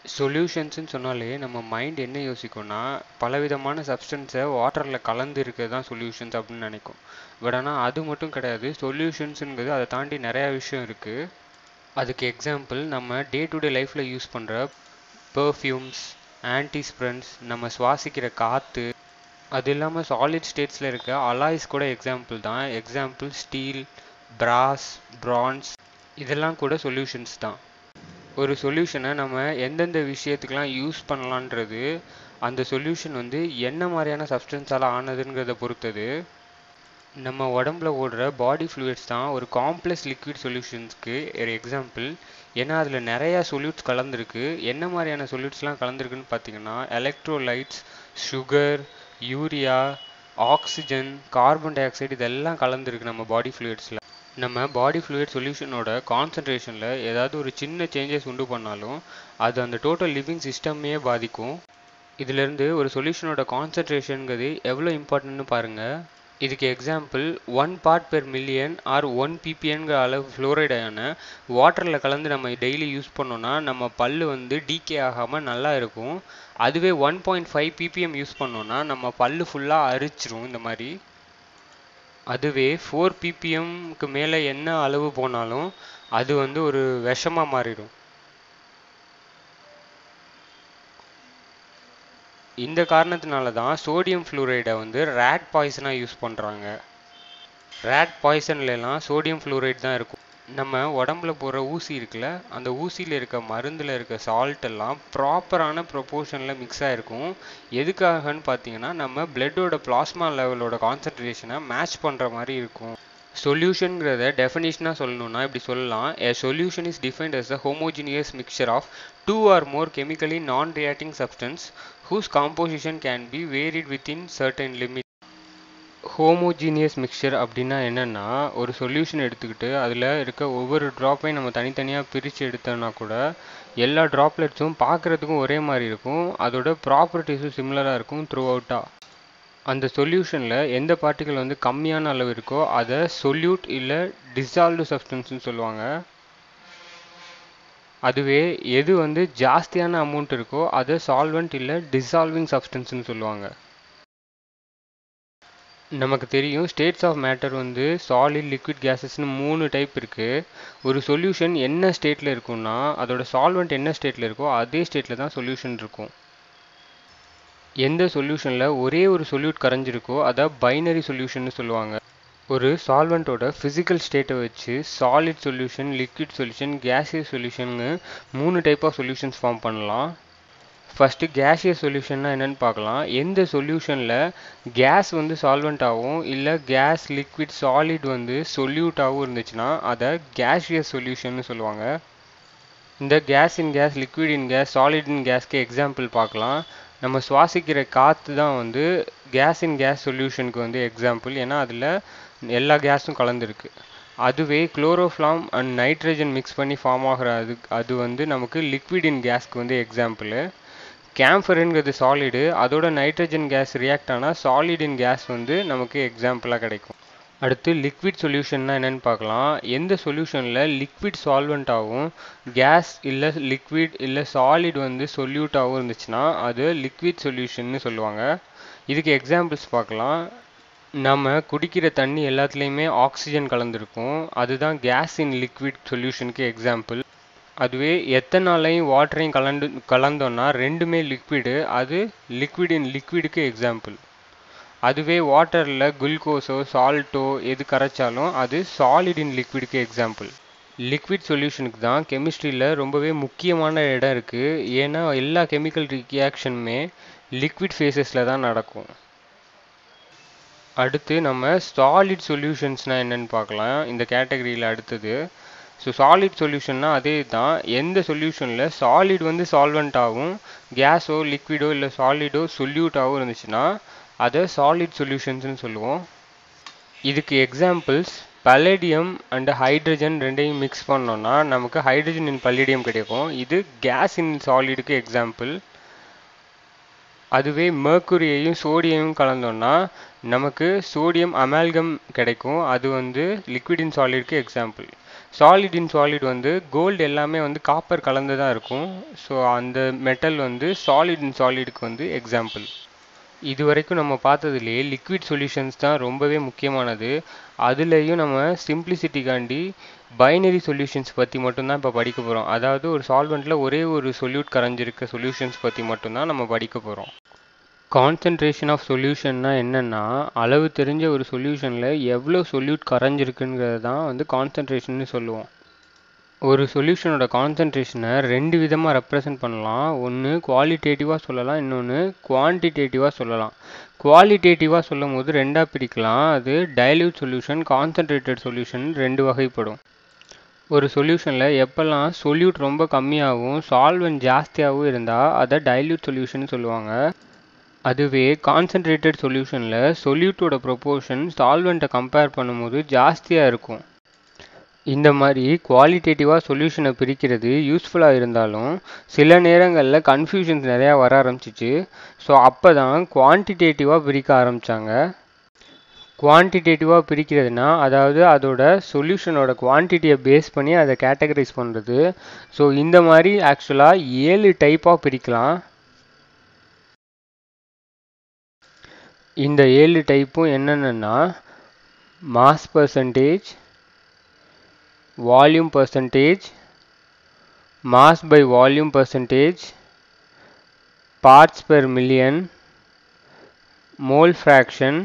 சொல்யூஷன்ஸ்னு சொன்னாலே நம்ம மைண்ட் என்ன யோசிக்கும்னா பலவிதமான சப்ஸ்டன்ஸை வாட்டரில் கலந்து இருக்கிறது தான் சொல்யூஷன்ஸ் அப்படின்னு நினைக்கும் பட் ஆனால் அது மட்டும் கிடையாது சொல்யூஷன்ஸுங்கிறது அதை தாண்டி நிறையா விஷயம் இருக்குது அதுக்கு எக்ஸாம்பிள் நம்ம டே டு டே லைஃப்பில் யூஸ் பண்ணுற பர்ஃப்யூம்ஸ் ஆன்டிஸ்ப்ரன்ஸ் நம்ம சுவாசிக்கிற காற்று அது இல்லாமல் சாலிட் ஸ்டேட்ஸில் இருக்க அலாய்ஸ் கூட எக்ஸாம்பிள் தான் எக்ஸாம்பிள் ஸ்டீல் பிராஸ் பிரான்ஸ் இதெல்லாம் கூட சொல்யூஷன்ஸ் தான் ஒரு சொல்யூஷனை நம்ம எந்தெந்த விஷயத்துக்கெலாம் யூஸ் பண்ணலான்றது அந்த சொல்யூஷன் வந்து என்ன மாதிரியான சப்ஸ்டன்ஸால் ஆனதுங்கிறத பொறுத்தது நம்ம உடம்புல ஓடுற பாடி ஃப்ளூயிட்ஸ் தான் ஒரு காம்ப்ளெக்ஸ் லிக்விட் சொல்யூஷன்ஸ்க்கு ஒரு எக்ஸாம்பிள் ஏன்னா அதில் நிறையா சொல்யூட்ஸ் கலந்துருக்கு என்ன மாதிரியான சொல்யூட்ஸ்லாம் கலந்துருக்குன்னு பார்த்தீங்கன்னா electrolytes sugar urea oxygen carbon dioxide இதெல்லாம் கலந்துருக்கு நம்ம பாடி ஃப்ளூயிட்ஸில் நம்ம பாடி ஃப்ளூயிட் சொல்யூஷனோட கான்சன்ட்ரேஷனில் ஏதாவது ஒரு சின்ன சேஞ்சஸ் உண்டு பண்ணாலும் அது அந்த டோட்டல் லிவிங் சிஸ்டமே பாதிக்கும் இதிலேருந்து ஒரு சொல்யூஷனோட கான்சன்ட்ரேஷனுங்கிறது எவ்வளோ இம்பார்ட்டன்ட்னு பாருங்கள் இதுக்கு example one part per million or one பிபிஎன்கிற அளவு ஃப்ளோரைடான வாட்டரில் கலந்து நம்ம டெய்லி யூஸ் பண்ணோன்னா நம்ம பல் வந்து டீகே ஆகாமல் நல்லா இருக்கும் அதுவே one point five PPM use பண்ணோன்னா நம்ம பல் ஃபுல்லாக அரிச்சிரும் இந்த மாதிரி அதுவே ஃபோர் பிபிஎம்க்கு மேலே என்ன அளவு போனாலும் அது வந்து ஒரு விஷமாக மாறிடும் இந்த காரணத்தினால தான் சோடியம் ஃப்ளூரைடை வந்து ரேட் பாய்சனாக யூஸ் பண்ணுறாங்க ரேட் பாய்சன்லாம் சோடியம் ஃப்ளூரைட் தான் இருக்கும் நம்ம உடம்புல போகிற ஊசி இருக்குல்ல அந்த ஊசியில் இருக்க மருந்தில் இருக்க சால்ட் எல்லாம் ப்ராப்பரான ப்ரொப்போர்ஷனில் மிக்ஸ் ஆகிருக்கும் எதுக்காகன்னு பார்த்தீங்கன்னா நம்ம பிளட்டோட பிளாஸ்மா லெவலோட கான்சன்ட்ரேஷனை மேட்ச் பண்ணுற மாதிரி இருக்கும் சொல்யூஷனுங்கிறத டெஃபினிஷனாக சொல்லணும்னா இப்படி சொல்லலாம் a solution is defined as a homogeneous mixture of two or more chemically non reacting substance whose composition can be varied within certain limit homogeneous mixture அப்படின்னா என்னென்னா ஒரு சொல்யூஷன் எடுத்துக்கிட்டு அதில் இருக்க ஒவ்வொரு ட்ராப்பையும் நம்ம தனித்தனியாக பிரித்து எடுத்தோம்னா கூட எல்லா ட்ராப்லெட்ஸும் பார்க்குறதுக்கும் ஒரே மாதிரி இருக்கும் அதோட ப்ராப்பர்ட்டிஸும் சிமிலராக இருக்கும் த்ரூ அவுட்டாக அந்த சொல்யூஷனில் எந்த பார்ட்டிகள் வந்து கம்மியான அளவு இருக்கோ அதை சொல்யூட் இல்லை டிசால்வ்டு சப்ஸ்டன்ஸ்னு சொல்லுவாங்க அதுவே எது வந்து ஜாஸ்தியான அமௌண்ட் இருக்கோ அதை சால்வெண்ட் இல்லை டிசால்விங் சப்ஸ்டன்ஸ்னு சொல்லுவாங்க நமக்கு தெரியும் ஸ்டேட்ஸ் ஆஃப் மேட்டர் வந்து சாலிட் லிக்விட் கேஸஸ்னு மூணு டைப் இருக்குது ஒரு சொல்யூஷன் என்ன ஸ்டேட்டில் இருக்குன்னா அதோட சால்வெண்ட் என்ன ஸ்டேட்டில் இருக்கோ அதே ஸ்டேட்டில் தான் சொல்யூஷன் இருக்கும் எந்த சொல்யூஷனில் ஒரே ஒரு சொல்யூட் கரைஞ்சிருக்கோ அதை பைனரி சொல்யூஷன்னு சொல்லுவாங்க ஒரு சால்வெண்ட்டோட ஃபிசிக்கல் ஸ்டேட்டை வச்சு solid solution liquid solution gaseous சொல்யூஷன்னு மூணு டைப் ஆஃப் சொல்யூஷன்ஸ் ஃபார்ம் பண்ணலாம் ஃபஸ்ட்டு கேஷியஸ் சொல்யூஷன்னா என்னென்னு பார்க்கலாம் எந்த சொல்யூஷனில் கேஸ் வந்து சால்வெண்ட்டாகவும் இல்லை கேஸ் லிக்விட் சாலிட் வந்து சொல்யூட்டாகவும் இருந்துச்சுன்னா அதை கேஷியஸ் சொல்யூஷன்னு சொல்லுவாங்க இந்த gas in gas liquid in gas solid in கேஸ்க்கு எக்ஸாம்பிள் பார்க்கலாம் நம்ம சுவாசிக்கிற காற்று தான் வந்து கேஸ் இன் கேஸ் சொல்யூஷனுக்கு வந்து எக்ஸாம்பிள் ஏன்னா அதில் எல்லா கேஸும் கலந்துருக்கு அதுவே குளோரோஃப்ளாம் அண்ட் நைட்ரஜன் மிக்ஸ் பண்ணி ஃபார்ம் ஆகிற அது அது வந்து நமக்கு லிக்விட் இன் கேஸ்க்கு வந்து எக்ஸாம்பிள் கேம்ஃபருங்கிறது சாலிடு அதோட நைட்ரஜன் கேஸ் ரியாக்ட் ஆனால் சாலிட் இன் கேஸ் வந்து நமக்கு எக்ஸாம்பிளாக கிடைக்கும் அடுத்து லிக்விட் சொல்யூஷன்னா என்னென்னு பார்க்கலாம் எந்த சொல்யூஷனில் லிக்விட் சால்வெண்ட்டாகவும் கேஸ் இல்லை லிக்விட் இல்லை சாலிட் வந்து சொல்யூட்டாகவும் இருந்துச்சுன்னா அது லிக்விட் சொல்யூஷன்னு சொல்லுவாங்க இதுக்கு எக்ஸாம்பிள்ஸ் பார்க்கலாம் நம்ம குடிக்கிற தண்ணி எல்லாத்துலேயுமே ஆக்சிஜன் கலந்துருக்கும் அதுதான் கேஸ் இன் லிக்விட் சொல்யூஷனுக்கு எக்ஸாம்பிள் அதுவே எத்தனாலையும் வாட்டரையும் கலந்து கலந்தோன்னா ரெண்டுமே லிக்விடு அது லிக்விட் இன் லிக்விடுக்கு எக்ஸாம்பிள் அதுவே வாட்டரில் குளுக்கோஸோ சால்ட்டோ எது கரைச்சாலும் அது சாலிட் இன் லிக்விடுக்கு எக்ஸாம்பிள் லிக்விட் சொல்யூஷனுக்கு தான் கெமிஸ்ட்ரியில் ரொம்பவே முக்கியமான இடம் இருக்குது ஏன்னா எல்லா கெமிக்கல் ரியாக்ஷனுமே லிக்விட் ஃபேஸஸில் தான் நடக்கும் அடுத்து நம்ம சாலிட் சொல்யூஷன்ஸ்னால் என்னென்னு பார்க்கலாம் இந்த கேட்டகரியில் அடுத்தது ஸோ சாலிட் சொல்யூஷன்னா அதே தான் எந்த சொல்யூஷனில் சாலிட் வந்து சால்வெண்ட்டாகவும் கேஸோ லிக்விடோ இல்லை சாலிடோ சொல்யூட்டாகவும் இருந்துச்சுன்னா அதை சாலிட் சொல்யூஷன்ஸ்னு சொல்லுவோம் இதுக்கு எக்ஸாம்பிள்ஸ் பலேடியம் அண்ட் ஹைட்ரஜன் ரெண்டையும் மிக்ஸ் பண்ணோன்னா நமக்கு ஹைட்ரஜன் இன் பல்லேடியம் கிடைக்கும் இது கேஸ் இன் சாலிடுக்கு எக்ஸாம்பிள் அதுவே மெர்க்குரியையும் சோடியமும் கலந்தோன்னா நமக்கு சோடியம் அமால்கம் கிடைக்கும் அது வந்து லிக்விட் இன் சாலிடுக்கு எக்ஸாம்பிள் சாலிட் இன் சாலிட் வந்து கோல்டு எல்லாமே வந்து காப்பர் கலந்து தான் இருக்கும் ஸோ அந்த மெட்டல் வந்து சாலிட் இன் சாலிடுக்கு வந்து எக்ஸாம்பிள் இது வரைக்கும் நம்ம பார்த்ததுலேயே லிக்விட் சொல்யூஷன்ஸ் தான் ரொம்பவே முக்கியமானது அதுலேயும் நம்ம சிம்பிளிசிட்டிக்காண்டி பைனரி சொல்யூஷன்ஸ் பற்றி மட்டும்தான் இப்போ படிக்க போகிறோம் அதாவது ஒரு சால்வெண்ட்டில் ஒரே ஒரு சொல்யூட் கரைஞ்சிருக்க சொல்யூஷன்ஸ் பற்றி மட்டும்தான் நம்ம படிக்க போகிறோம் கான்சன்ட்ரேஷன் ஆஃப் சொல்யூஷன்னா என்னென்னா அளவு தெரிஞ்ச ஒரு சொல்யூஷனில் எவ்வளோ சொல்யூட் கரைஞ்சிருக்குங்கிறது தான் வந்து கான்சன்ட்ரேஷன்னு சொல்லுவோம் ஒரு சொல்யூஷனோட கான்சன்ட்ரேஷனை ரெண்டு விதமாக ரெப்ரசன்ட் பண்ணலாம் ஒன்று குவாலிட்டேட்டிவாக சொல்லலாம் இன்னொன்று குவான்டிடேட்டிவாக சொல்லலாம் குவாலிட்டேட்டிவாக சொல்லும் போது ரெண்டாக பிரிக்கலாம் அது டைல்யூட் சொல்யூஷன் கான்சன்ட்ரேட்டட் சொல்யூஷன் ரெண்டு வகைப்படும் ஒரு சொல்யூஷனில் எப்போல்லாம் சொல்யூட் ரொம்ப கம்மியாகவும் சால்வெண்ட் ஜாஸ்தியாகவும் இருந்தால் அதை டைல்யூட் சொல்யூஷன் சொல்லுவாங்க அதுவே கான்சன்ட்ரேட்டட் சொல்யூஷனில் சொல்யூட்டோட ப்ரொப்போர்ஷன் சால்வெண்ட்டை கம்பேர் பண்ணும்போது ஜாஸ்தியாக இருக்கும் இந்த மாதிரி குவாலிட்டேட்டிவாக சொல்யூஷனை பிரிக்கிறது யூஸ்ஃபுல்லாக இருந்தாலும் சில நேரங்களில் கன்ஃபியூஷன்ஸ் நிறையா வர ஆரம்பிச்சிச்சு ஸோ அப்போ தான் குவான்டிடேட்டிவாக பிரிக்க ஆரம்பித்தாங்க குவான்டிடேட்டிவாக பிரிக்கிறதுனா அதாவது அதோட சொல்யூஷனோட குவான்டிட்டியை பேஸ் பண்ணி அதை கேட்டகரைஸ் பண்ணுறது ஸோ இந்த மாதிரி ஆக்சுவலாக ஏழு டைப்பாக பிரிக்கலாம் இந்த ஏழு டைப்பும் என்னென்னா mass percentage volume percentage mass by volume percentage parts per million mole fraction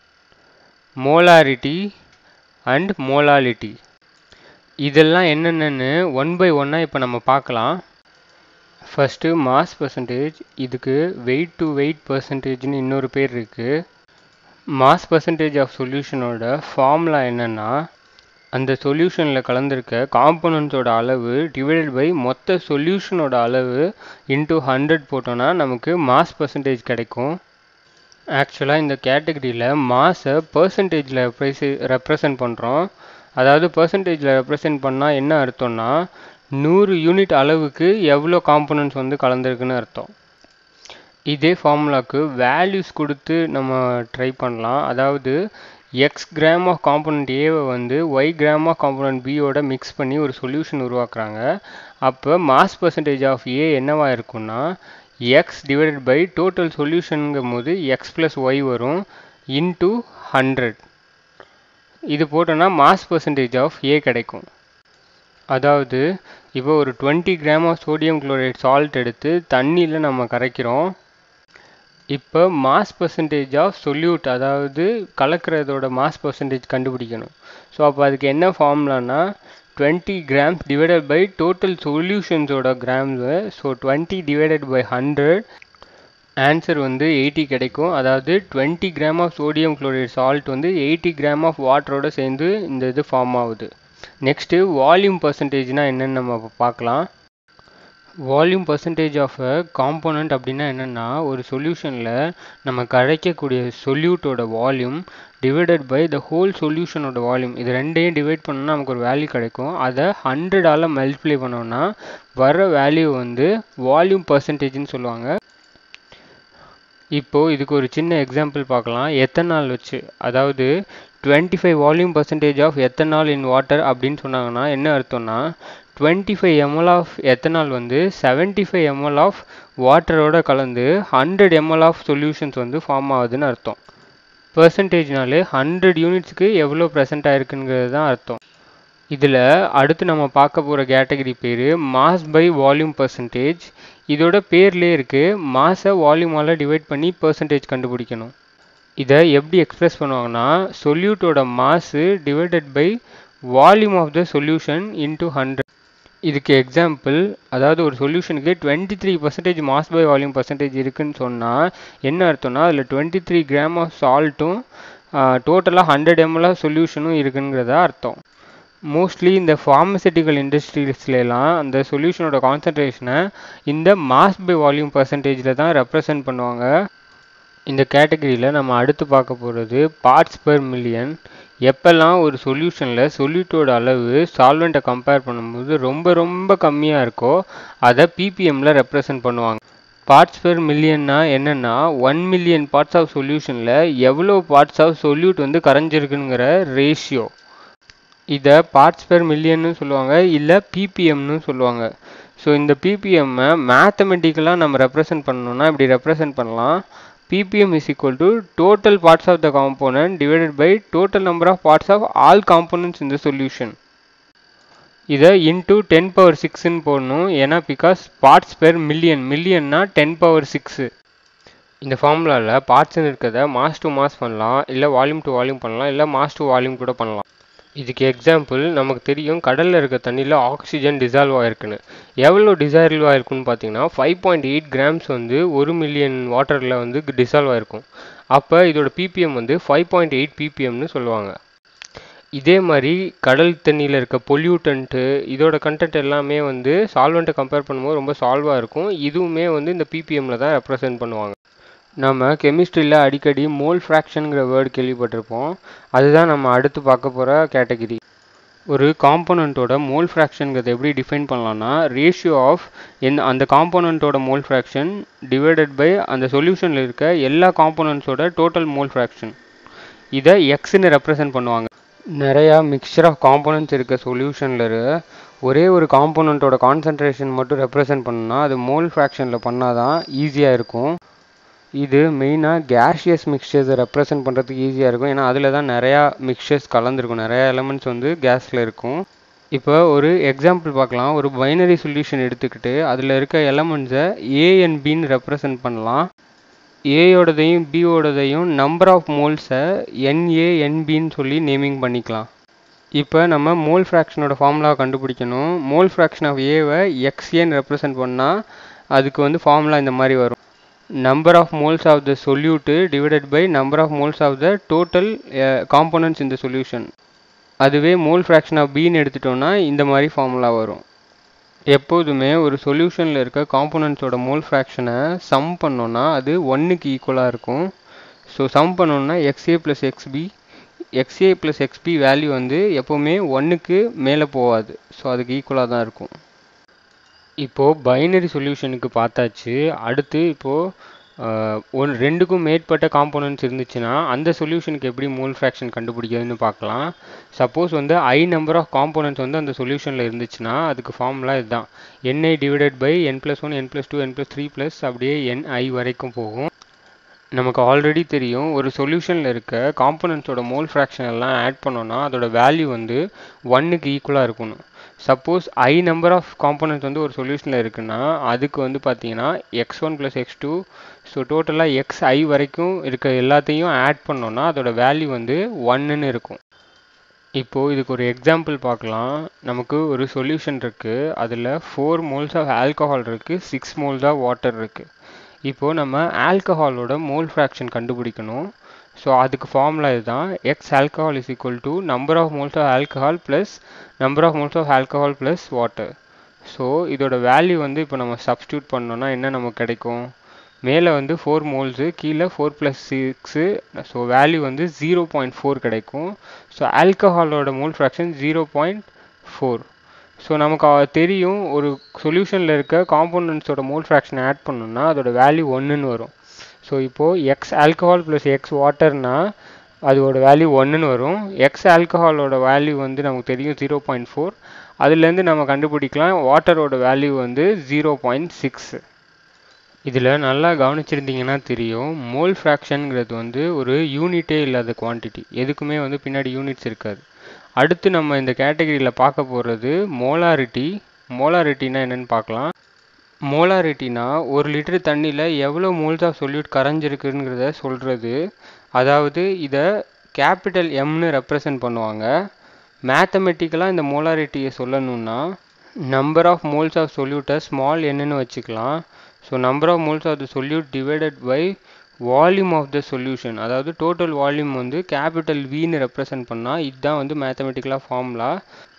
molarity and molality இதெல்லாம் என்னென்னு ஒன் பை ஒன்னாக இப்போ நம்ம பார்க்கலாம் ஃபஸ்ட்டு மாஸ் பர்சன்டேஜ் இதுக்கு வெயிட் டு வெயிட் பர்சன்டேஜ்னு இன்னொரு பேர் இருக்குது மாஸ் பர்சன்டேஜ் ஆஃப் சொல்யூஷனோட ஃபார்முலா என்னென்னா அந்த சொல்யூஷனில் கலந்துருக்க காம்பனண்ட்ஸோட அளவு டிவைடட் பை மொத்த சொல்யூஷனோட அளவு இன்ட்டு ஹண்ட்ரட் போட்டோன்னா நமக்கு மாஸ் பர்சன்டேஜ் கிடைக்கும் ஆக்சுவலாக இந்த கேட்டகரியில் மாஸை பர்சன்டேஜில் ரெப்ரசன்ட் பண்ணுறோம் அதாவது பர்சன்டேஜில் ரெப்ரசன்ட் பண்ணால் என்ன அர்த்தம்னா நூறு யூனிட் அளவுக்கு எவ்வளோ காம்பனன்ட்ஸ் வந்து கலந்துருக்குன்னு அர்த்தம் இதே ஃபார்முலாவுக்கு வேல்யூஸ் கொடுத்து நம்ம ட்ரை பண்ணலாம் அதாவது எக்ஸ் கிராம் ஆஃப் காம்பனண்ட் ஏவை வந்து ஒய் கிராம் ஆஃப் காம்பனண்ட் பியோட மிக்ஸ் பண்ணி ஒரு சொல்யூஷன் உருவாக்குறாங்க அப்போ மாஸ் பர்சன்டேஜ் ஆஃப் ஏ என்னவா இருக்கும்னா எக்ஸ் டிவைடட் பை டோட்டல் சொல்யூஷனுங்கும் போது எக்ஸ் ப்ளஸ் ஒய் வரும் இன்டூ ஹண்ட்ரட் இது போட்டோன்னா மாஸ் பர்சன்டேஜ் ஆஃப் ஏ கிடைக்கும் அதாவது இப்போ ஒரு twenty gram of sodium chloride salt எடுத்து தண்ணியில் நம்ம கரைக்கிறோம் இப்போ மாஸ் பர்சன்டேஜ் ஆஃப் சொல்யூட் அதாவது கலக்கிறதோட மாஸ் பர்சன்டேஜ் கண்டுபிடிக்கணும் ஸோ அப்போ அதுக்கு என்ன ஃபார்முலானா twenty grams divided by total சொல்யூஷன்ஸோட கிராம்ஸு so twenty divided by hundred answer வந்து எயிட்டி கிடைக்கும் அதாவது twenty gram of sodium chloride salt வந்து எயிட்டி கிராம் ஆஃப் வாட்டரோட சேர்ந்து இந்த இது ஃபார்ம் ஆகுது நெக்ஸ்ட்டு வால்யூம் பர்சன்டேஜ்னால் என்னென்னு நம்ம பார்க்கலாம் volume percentage of a component அப்படின்னா என்னென்னா ஒரு சொல்யூஷனில் நம்ம கரைக்கக்கூடிய சொல்யூட்டோட volume divided by the whole சொல்யூஷனோட வால்யூம் இது ரெண்டையும் டிவைட் பண்ணோன்னா நமக்கு ஒரு வேல்யூ கிடைக்கும் அதை ஹண்ட்ரடால் மல்டிப்ளை பண்ணோன்னா வர வேல்யூ வந்து வால்யூம் பர்சன்டேஜ்னு சொல்லுவாங்க இப்போது இதுக்கு ஒரு சின்ன எக்ஸாம்பிள் பார்க்கலாம் எத்தனால் வச்சு அதாவது twenty five volume percentage of ethanol in water அப்படின்னு சொன்னாங்கன்னா என்ன அர்த்தம்னா twenty five ML of ethanol வந்து செவன்ட்டி ஃபைவ் எம்எல் ஆஃப் வாட்டரோட கலந்து ஹண்ட்ரட் எம்எல் ஆஃப் சொல்யூஷன்ஸ் வந்து ஃபார்ம் ஆகுதுன்னு அர்த்தம் பர்சன்டேஜ்னாலே ஹண்ட்ரட் யூனிட்ஸ்க்கு எவ்வளோ ப்ரெசென்ட் ஆயிருக்குங்கிறது தான் அர்த்தம் இதில் அடுத்து நம்ம பார்க்க போகிற கேட்டகரி பேர் மாஸ் பை வால்யூம் பர்சன்டேஜ் இதோட பேர்லேயே இருக்குது மாஸை வால்யூமால் டிவைட் பண்ணி பர்சன்டேஜ் கண்டுபிடிக்கணும் இதை எப்படி எக்ஸ்பிரஸ் பண்ணுவாங்கன்னா சொல்யூட்டோட மாஸு divided by volume of the solution into hundred இதுக்கு எக்ஸாம்பிள் அதாவது ஒரு சொல்யூஷனுக்கு twenty three percentage mass by volume percentage இருக்குன்னு சொன்னால் என்ன அர்த்தம்னா அதில் டுவெண்ட்டி த்ரீ கிராம் ஆஃப் சால்ட்டும் டோட்டலாக ஹண்ட்ரட் எம்எல் ஆஃப் சொல்யூஷனும் இருக்குங்கிறதா அர்த்தம் மோஸ்ட்லி இந்த ஃபார்மசூட்டிக்கல் இண்டஸ்ட்ரீஸ்லாம் அந்த சொல்யூஷனோட கான்சன்ட்ரேஷனை இந்த மாஸ் பை வால்யூம் பர்சன்டேஜில் தான் ரெப்ரசன்ட் பண்ணுவாங்க இந்த கேட்டகரியில் நம்ம அடுத்து பார்க்க போகிறது பார்ட்ஸ் பெர் மில்லியன் எப்போல்லாம் ஒரு சொல்யூஷனில் சொல்யூட்டோட அளவு சால்வெண்ட்டை கம்பேர் பண்ணும்போது ரொம்ப ரொம்ப கம்மியாக இருக்கோ அதை பிபிஎம்மில் ரெப்ரசன்ட் பண்ணுவாங்க பார்ட்ஸ் பெர் மில்லியன்னா என்னென்னா ஒன் மில்லியன் பார்ட்ஸ் ஆஃப் சொல்யூஷனில் எவ்வளோ பார்ட்ஸ் ஆஃப் சொல்யூட் வந்து கரைஞ்சிருக்குங்கிற ரேஷியோ இதை பார்ட்ஸ் பெர் மில்லியன்னு சொல்லுவாங்க இல்லை பிபிஎம்னு சொல்லுவாங்க ஸோ இந்த பிபிஎம்மை மேத்தமெட்டிக்கலாக நம்ம ரெப்ரசன்ட் பண்ணணும்னா இப்படி ரெப்ரசன்ட் பண்ணலாம் ppm is equal to total parts of the component divided by total number of parts of all components in the solution இதை இன்டூ டென் பவர் சிக்ஸ்ன்னு போடணும் ஏன்னா பிகாஸ் பார்ட்ஸ் பெர் மில்லியன் மில்லியன்னா டென் பவர் சிக்ஸு இந்த ஃபார்முலாவில் பார்ட்ஸ்னு இருக்கிறத mass to mass பண்ணலாம் இல்லை வால்யூம் டு வால்யூம் பண்ணலாம் இல்லை மாஸ் டு வால்யூம் கூட பண்ணலாம் இதுக்கு எக்ஸாம்பிள் நமக்கு தெரியும் கடலில் இருக்க தண்ணியில் ஆக்சிஜன் டிசால்வ் ஆகிருக்குன்னு எவ்வளோ டிசால்வ் ஆகிருக்குன்னு பார்த்தீங்கன்னா ஃபைவ் பாயிண்ட் எயிட் கிராம்ஸ் வந்து ஒரு மில்லியன் வாட்டரில் வந்து டிசால்வ் ஆகிருக்கும் அப்போ இதோட பிபிஎம் வந்து ஃபைவ் பாயிண்ட் எயிட் பிபிஎம்னு சொல்லுவாங்க இதே மாதிரி கடல் தண்ணியில் இருக்க பொல்யூட்டன்ட்டு இதோட கண்டென்ட் எல்லாமே வந்து சால்வெண்ட்டை கம்பேர் பண்ணும்போது ரொம்ப சால்வாக இருக்கும் இதுவுமே வந்து இந்த பிபிஎம்மில் தான் ரெப்ரசன்ட் பண்ணுவாங்க நம்ம கெமிஸ்ட்ரியில் அடிக்கடி மோல் ஃப்ராக்ஷனுங்கிற வேர்டு கேள்விப்பட்டிருப்போம் அதுதான் நம்ம அடுத்து பார்க்க போகிற கேட்டகிரி ஒரு காம்போனண்ட்டோட மோல் ஃப்ராக்ஷனுங்கிறத எப்படி டிஃபைன் பண்ணலாம்னா ரேஷியோ ஆஃப் எந்த அந்த காம்போனண்ட்டோட மோல் ஃப்ராக்ஷன் டிவைடட் பை அந்த சொல்யூஷனில் இருக்க எல்லா காம்போனண்ட்ஸோட டோட்டல் மோல் ஃப்ராக்ஷன் இதை எக்ஸ்ன்னு ரெப்ரசன்ட் பண்ணுவாங்க நிறையா மிக்சர் ஆஃப் காம்போனன்ட்ஸ் இருக்க சொல்யூஷனில் ஒரே ஒரு காம்போனண்ட்டோட கான்சன்ட்ரேஷன் மட்டும் ரெப்ரசன்ட் பண்ணணும்னா அது மோல் ஃப்ராக்ஷனில் பண்ணால் தான் ஈஸியாக இருக்கும் இது மெயினாக கேஷியஸ் மிக்சர்ஸை ரெப்ரசன்ட் பண்ணுறதுக்கு ஈஸியாக இருக்கும் ஏன்னா அதில் தான் நிறையா மிக்சர்ஸ் கலந்துருக்கும் நிறையா எலமெண்ட்ஸ் வந்து கேஸில் இருக்கும் இப்போ ஒரு எக்ஸாம்பிள் பார்க்கலாம் ஒரு பைனரி சொல்யூஷன் எடுத்துக்கிட்டு அதில் இருக்க எலமெண்ட்ஸை ஏ அண்ட் பின்னு ரெப்ரசன்ட் பண்ணலாம் ஏயோடதையும் பியோடதையும் நம்பர் ஆஃப் மோல்ஸை என்ஏ என்பின்னு சொல்லி நேமிங் பண்ணிக்கலாம் இப்போ நம்ம மோல் ஃப்ராக்ஷனோட ஃபார்முலா கண்டுபிடிக்கணும் மோல் ஃப்ராக்ஷன் ஆஃப் ஏவை எக்ஸ்ஏன்னு ரெப்ரசன்ட் பண்ணால் அதுக்கு வந்து ஃபார்முலா இந்த மாதிரி வரும் number of moles of the solute divided by number of moles of the total uh, components in the solution அதுவே மோல் ஃப்ராக்ஷன் ஆஃப் பின்னு எடுத்துட்டோம்னா இந்த மாதிரி ஃபார்முலா வரும் எப்போதுமே ஒரு சொல்யூஷனில் இருக்க காம்போனன்ட்ஸோட மோல் ஃப்ராக்ஷனை சம் பண்ணோன்னா அது ஒன்றுக்கு ஈக்குவலாக இருக்கும் ஸோ சம் பண்ணோன்னா X A plus X B X A plus X B value வந்து எப்போவுமே ஒன்றுக்கு மேலே போகாது ஸோ அதுக்கு ஈக்குவலாக தான் இருக்கும் இப்போது பைனரி சொல்யூஷனுக்கு பார்த்தாச்சு அடுத்து இப்போது ஒன் ரெண்டுக்கும் மேற்பட்ட காம்போனன்ட்ஸ் இருந்துச்சுன்னா அந்த சொல்யூஷனுக்கு எப்படி மோல் ஃப்ராக்ஷன் கண்டுபிடிக்கிறதுன்னு பார்க்கலாம் சப்போஸ் வந்து ஐ நம்பர் ஆஃப் காம்போனன்ட்ஸ் வந்து அந்த சொல்யூஷனில் இருந்துச்சுன்னா அதுக்கு ஃபார்முலா இதுதான் N I divided by N plus one N plus two N plus three plus அப்படியே என் ஐ வரைக்கும் போகும் நமக்கு ஆல்ரெடி தெரியும் ஒரு சொல்யூஷனில் இருக்க காம்போனன்ட்ஸோட மோல் ஃப்ராக்ஷன் எல்லாம் ஆட் பண்ணோன்னா அதோட வேல்யூ வந்து ஒன்னுக்கு ஈக்குவலாக இருக்கணும் suppose I number of components வந்து ஒரு சொல்யூஷனில் இருக்குன்னா அதுக்கு வந்து பார்த்தீங்கன்னா X one plus X two so டோட்டலாக எக்ஸ் ஐ வரைக்கும் இருக்க எல்லாத்தையும் ஆட் பண்ணோன்னா அதோட வேல்யூ வந்து ஒன்னுன்னு இருக்கும் இப்போது இதுக்கு ஒரு எக்ஸாம்பிள் பார்க்கலாம் நமக்கு ஒரு சொல்யூஷன் இருக்குது அதில் ஃபோர் மோல்ஸ் ஆஃப் ஆல்கஹால் இருக்குது சிக்ஸ் மோல்ஸ் ஆஃப் வாட்டர் இருக்குது இப்போது நம்ம ஆல்கஹாலோட மோல் ஃப்ராக்ஷன் கண்டுபிடிக்கணும் ஸோ அதுக்கு ஃபார்முலா இதுதான் X alcohol is equal to number of moles of alcohol plus number of moles of alcohol plus water so இதோட value வந்து இப்போ நம்ம சப்ஸ்டியூட் பண்ணோன்னா என்ன நமக்கு கிடைக்கும் மேலே வந்து ஃபோர் மோல்ஸு கீழே four plus six so value வந்து ஜீரோ பாயிண்ட் ஃபோர் கிடைக்கும் ஸோ ஆல்கஹாலோட mole fraction zero point four so நமக்கு தெரியும் ஒரு சொல்யூஷனில் இருக்க காம்போனன்ட்ஸோட மோல் ஃப்ராக்ஷன் ஆட் பண்ணோம்னா அதோட வேல்யூ ஒன்றுன்னு வரும் ஸோ இப்போது எக்ஸ் ஆல்கஹால் ப்ளஸ் எக்ஸ் வாட்டர்னா அதோட வேல்யூ ஒன்றுன்னு வரும் எக்ஸ் ஆல்கஹாலோட வேல்யூ வந்து நமக்கு தெரியும் ஜீரோ பாயிண்ட் ஃபோர் அதுலேருந்து நம்ம கண்டுபிடிக்கலாம் வாட்டரோட வேல்யூ வந்து ஜீரோ பாயிண்ட் சிக்ஸ் இதில் நல்லா கவனிச்சிருந்தீங்கன்னா தெரியும் மோல் ஃப்ராக்ஷனுங்கிறது வந்து ஒரு யூனிட்டே இல்லாத குவான்டிட்டி எதுக்குமே வந்து பின்னாடி யூனிட்ஸ் இருக்காது அடுத்து நம்ம இந்த கேட்டகரியில் பார்க்க போகிறது மோலாரிட்டி மோலாரிட்டினா என்னென்னு பார்க்கலாம் மோலாரிட்டினா ஒரு லிட்டர் தண்ணியில் எவ்வளோ மோல்ஸ் ஆஃப் சொல்யூட் கரைஞ்சிருக்குங்கிறத சொல்கிறது அதாவது இதை கேபிட்டல் எம்னு ரெப்ரசன்ட் பண்ணுவாங்க மேத்தமெட்டிக்கலாக இந்த மோலாரிட்டியை சொல்லணும்னா நம்பர் ஆஃப் மோல்ஸ் ஆஃப் சொல்யூட்டை ஸ்மால் என்னன்னு வச்சுக்கலாம் so number of moles of the solute divided by volume of the solution அதாவது டோட்டல் வால்யூம் வந்து கேபிட்டல் வின்னு ரெப்ரசன்ட் பண்ணால் இதுதான் வந்து மேத்தமெட்டிக்கலாக formula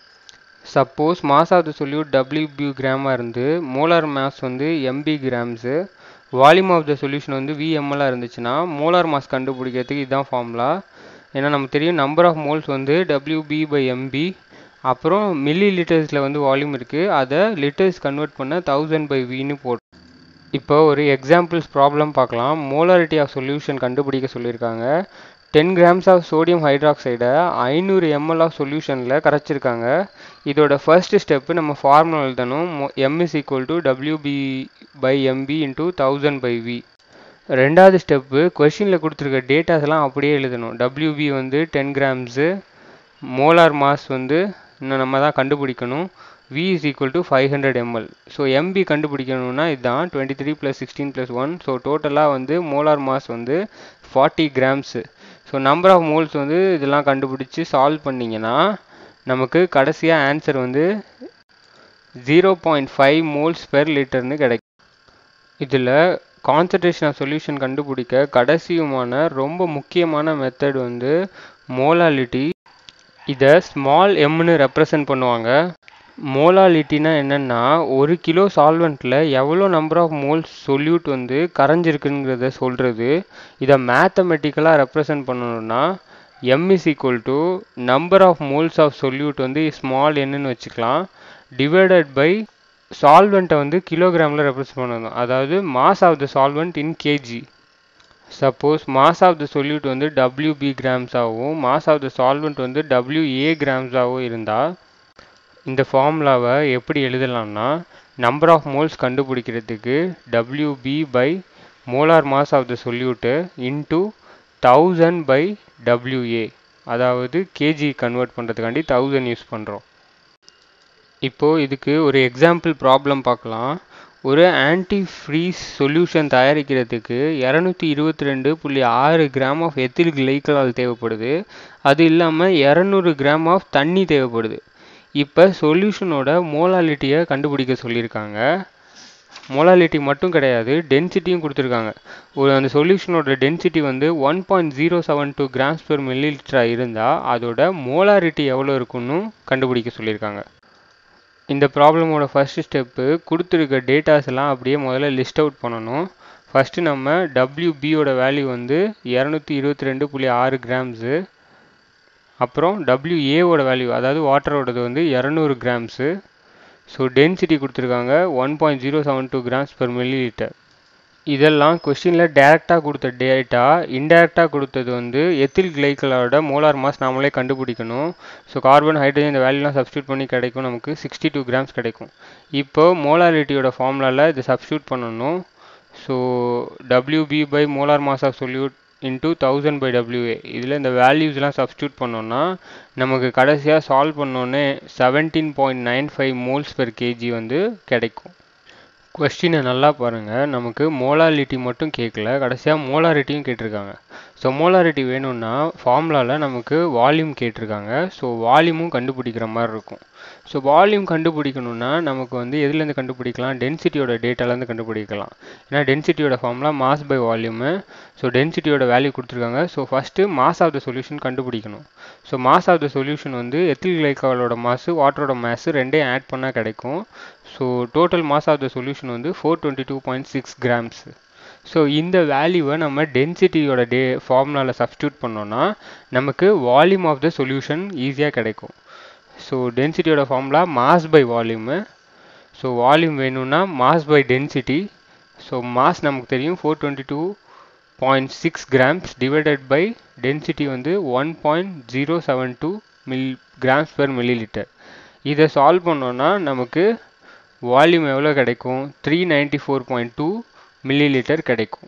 suppose mass of the solute W B கிராமாக இருந்து மோலார் மாஸ் வந்து M B grams volume of the solution வந்து விஎம்எல்லாக இருந்துச்சுன்னா மோலார் மாஸ் கண்டுபிடிக்கிறதுக்கு இதுதான் ஃபார்முலா ஏன்னா நமக்கு தெரியும் நம்பர் ஆஃப் மோல்ஸ் வந்து டபிள்யூபி பை எம்பி அப்புறம் மில்லி லிட்டர்ஸில் வந்து வால்யூம் இருக்குது அதை லிட்டர்ஸ் கன்வெர்ட் பண்ண தௌசண்ட் பை வின்னு போட்டு இப்போ ஒரு எக்ஸாம்பிள்ஸ் ப்ராப்ளம் பார்க்கலாம் மோலாரிட்டி ஆஃப் சொல்யூஷன் கண்டுபிடிக்க சொல்லியிருக்காங்க டென் கிராம்ஸ் ஆஃப் சோடியம் ஹைட்ராக்சைடை ஐநூறு எம்எல் ஆஃப் சொல்யூஷனில் கரைச்சிருக்காங்க இதோட ஃபர்ஸ்ட் ஸ்டெப்பு நம்ம ஃபார்முலா எழுதணும் M is equal to W B by M B into thousand by V ரெண்டாவது ஸ்டெப்பு கொஷினில் கொடுத்துருக்க டேட்டாஸ்லாம் அப்படியே எழுதணும் டபிள்யூபி வந்து டென் கிராம்ஸு மோலார் மாஸ் வந்து இன்னும் நம்ம தான் கண்டுபிடிக்கணும் V is equal to five hundred ml so M B கண்டுபிடிக்கணும்னா இதுதான் twenty three plus sixteen plus one so டோட்டலாக வந்து மோலார் மாஸ் வந்து forty grams so number of moles வந்து இதெல்லாம் கண்டுபிடிச்சி சால்வ் பண்ணிங்கன்னா நமக்கு கடைசியாக ஆன்சர் வந்து zero point five moles per லிட்டர்னு கிடைக்கும் இதில் கான்சன்ட்ரேஷன் ஆஃப் சொல்யூஷன் கண்டுபிடிக்க கடைசியுமான ரொம்ப முக்கியமான மெத்தட் வந்து மோலாலிட்டி இதை ஸ்மால் எம்னு ரெப்ரசன்ட் பண்ணுவாங்க மோலாலிட்டினா என்னென்னா ஒரு கிலோ சால்வெண்ட்டில் எவ்வளோ நம்பர் ஆஃப் மோல்ஸ் சொல்யூட் வந்து கரைஞ்சிருக்குங்கிறத சொல்கிறது இதை மேத்தமெட்டிக்கலாக ரெப்ரசன்ட் பண்ணணும்னா M is equal to number of moles of solute வந்து ஸ்மால் என்னன்னு வச்சுக்கலாம் டிவைடட் பை சால்வெண்ட்டை வந்து கிலோகிராமில் ரெப்ரசன்ட் பண்ணணும் அதாவது mass of the solvent in kg suppose mass of the solute வந்து டபிள்யூபி கிராம்ஸாகவும் மாஸ் ஆஃப் த சால்வெண்ட் வந்து டபிள்யூஏ கிராம்ஸாகவும் இருந்தால் இந்த ஃபார்முலாவை எப்படி எழுதலாம்னா நம்பர் ஆஃப் மோல்ஸ் கண்டுபிடிக்கிறதுக்கு W B by molar mass of the solute into thousand by W A அதாவது கேஜி கன்வெர்ட் பண்ணுறதுக்காண்டி தௌசண்ட் யூஸ் பண்ணுறோம் இப்போது இதுக்கு ஒரு எக்ஸாம்பிள் ப்ராப்ளம் பார்க்கலாம் ஒரு ஆன்டி ஃப்ரீஸ் சொல்யூஷன் தயாரிக்கிறதுக்கு இரநூத்தி இருபத்தி ரெண்டு புள்ளி ஆறு கிராம் ஆஃப் எத்தில் கிளைக்கலால் தேவைப்படுது அது இல்லாமல் இரநூறு கிராம் ஆஃப் தண்ணி தேவைப்படுது இப்போ சொல்யூஷனோட மோலாலிட்டியை கண்டுபிடிக்க சொல்லியிருக்காங்க மோலாலிட்டி மட்டும் கிடையாது டென்சிட்டியும் கொடுத்துருக்காங்க ஒரு அந்த சொல்யூஷனோட டென்சிட்டி வந்து one point zero seven two grams per மில்லி லிட்டராக இருந்தால் அதோட மோலாரிட்டி எவ்வளோ இருக்குன்னு கண்டுபிடிக்க சொல்லியிருக்காங்க இந்த ப்ராப்ளமோட ஃபஸ்ட்டு ஸ்டெப்பு கொடுத்துருக்க டேட்டாஸ் எல்லாம் அப்படியே முதல்ல லிஸ்ட் அவுட் பண்ணணும் ஃபஸ்ட்டு நம்ம டபிள்யூபியோட வேல்யூ வந்து இரநூத்தி இருபத்தி ரெண்டு புள்ளி ஆறு கிராம்ஸு அப்புறம் டபிள்யூஏவோட வேல்யூ அதாவது வாட்டரோடது வந்து இரநூறு கிராம்ஸு ஸோ டென்சிட்டி கொடுத்துருக்காங்க one point zero seven two grams per millilitre இதெல்லாம் கொஸ்டினில் டேரெக்டாக கொடுத்த டேட்டா இன்டேரக்டாக கொடுத்தது வந்து எத்தில் கிளைக்கலோட மோலார் மாஸ் நாமளே கண்டுபிடிக்கணும் ஸோ கார்பன் ஹைட்ரஜன் இந்த வேல்யூலாம் சப்ஸ்டியூட் பண்ணி கிடைக்கும் நமக்கு சிக்ஸ்டி டூ கிராம்ஸ் கிடைக்கும் இப்போ மோலாரிட்டியோட ஃபார்முலாவில் இது சப்ஸ்டியூட் பண்ணணும் so W B by molar mass of solute into thousand by W A இதில் இந்த வேல்யூஸ்லாம் சப்ஸ்டியூட் பண்ணோன்னா நமக்கு கடைசியாக சால்வ் பண்ணோன்னே seventeen point nine five moles per kg வந்து கிடைக்கும் கொஸ்டினை நல்லா பாருங்கள் நமக்கு மோலாரிட்டி மட்டும் கேட்கல கடைசியாக மோலாரிட்டியும் கேட்டிருக்காங்க ஸோ மோலாரிட்டி வேணும்னா ஃபார்முலாவில் நமக்கு வால்யூம் கேட்டிருக்காங்க ஸோ வால்யூமும் கண்டுபிடிக்கிற மாதிரி இருக்கும் ஸோ வால்யூம் கண்டுபிடிக்கணும்னா நமக்கு வந்து எதுலேருந்து கண்டுபிடிக்கலாம் டென்சிட்டியோட டேட்டாலேருந்து கண்டுபிடிக்கலாம் ஏன்னா டென்சிட்டியோட formula mass by volume so டென்சிட்டியோட வேல்யூ கொடுத்துருக்காங்க so first mass of the solution கண்டுபிடிக்கணும் so mass of the solution வந்து எத்தில் கிளைக்காலோட மாசு வாட்டரோட மாசு ரெண்டையும் ஆட் பண்ணால் கிடைக்கும் so total mass of the solution வந்து four twenty two point six grams so இந்த வேல்யூவை நம்ம டென்சிட்டியோட டே ஃபார்முலாவில் சப்ஸ்டியூட் பண்ணோன்னா நமக்கு வால்யூம் ஆஃப் த சொல்யூஷன் ஈஸியாக கிடைக்கும் ஸோ டென்சிட்டியோட formula mass by volume so volume வேணும்னா mass by density so mass நமக்கு தெரியும் four twenty two point six grams divided by density வந்து one point zero seven two mil grams per millilitre இதை solve பண்ணோன்னா நமக்கு volume எவ்வளோ கிடைக்கும் three ninety four point two millilitre கிடைக்கும்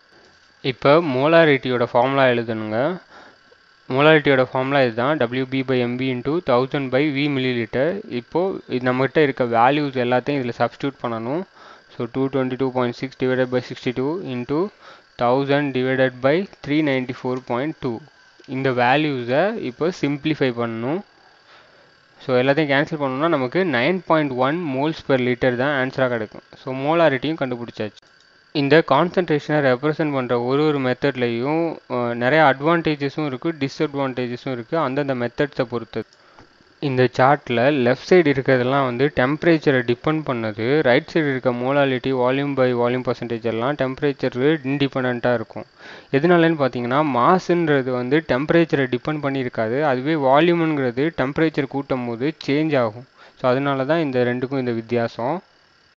இப்போ மோலாரிட்டியோட ஃபார்முலா எழுதணுங்க மோலாரிட்டியோட ஃபார்முலா இதுதான் W B by M B into thousand by V milli litre இப்போது இது நம்மகிட்ட இருக்க வேல்யூஸ் எல்லாத்தையும் இதில் சப்ஸ்டியூட் பண்ணணும் so two twenty two point six divided by sixty two into thousand divided by three ninety four point two இந்த வேல்யூஸை இப்போ சிம்பிளிஃபை பண்ணணும் ஸோ எல்லாத்தையும் கேன்சல் பண்ணோம்னா நமக்கு nine point one moles per litre தான் ஆன்சராக கிடைக்கும் ஸோ மோலாரிட்டியும் கண்டுபிடிச்சாச்சு இந்த கான்சன்ட்ரேஷனை ரெப்ரசன்ட் பண்ணுற ஒரு ஒரு மெத்தட்லேயும் நிறைய அட்வான்டேஜஸும் இருக்குது டிஸ்அட்வான்டேஜஸும் இருக்குது அந்தந்த மெத்தட்ஸை பொறுத்தது இந்த சார்ட்டில் லெஃப்ட் சைடு இருக்கிறதெல்லாம் வந்து டெம்பரேச்சரை டிபெண்ட் பண்ணது ரைட் சைடு இருக்க molality volume by volume percentage எல்லாம் டெம்பரேச்சர் இன்டிபெண்ட்டாக இருக்கும் எதனாலன்னு பார்த்தீங்கன்னா மாசுன்றது வந்து டெம்பரேச்சரை டிபெண்ட் பண்ணியிருக்காது அதுவே வால்யூம்ங்கிறது டெம்பரேச்சர் கூட்டும் போது சேஞ்ச் ஆகும் ஸோ அதனால தான் இந்த ரெண்டுக்கும் இந்த வித்தியாசம்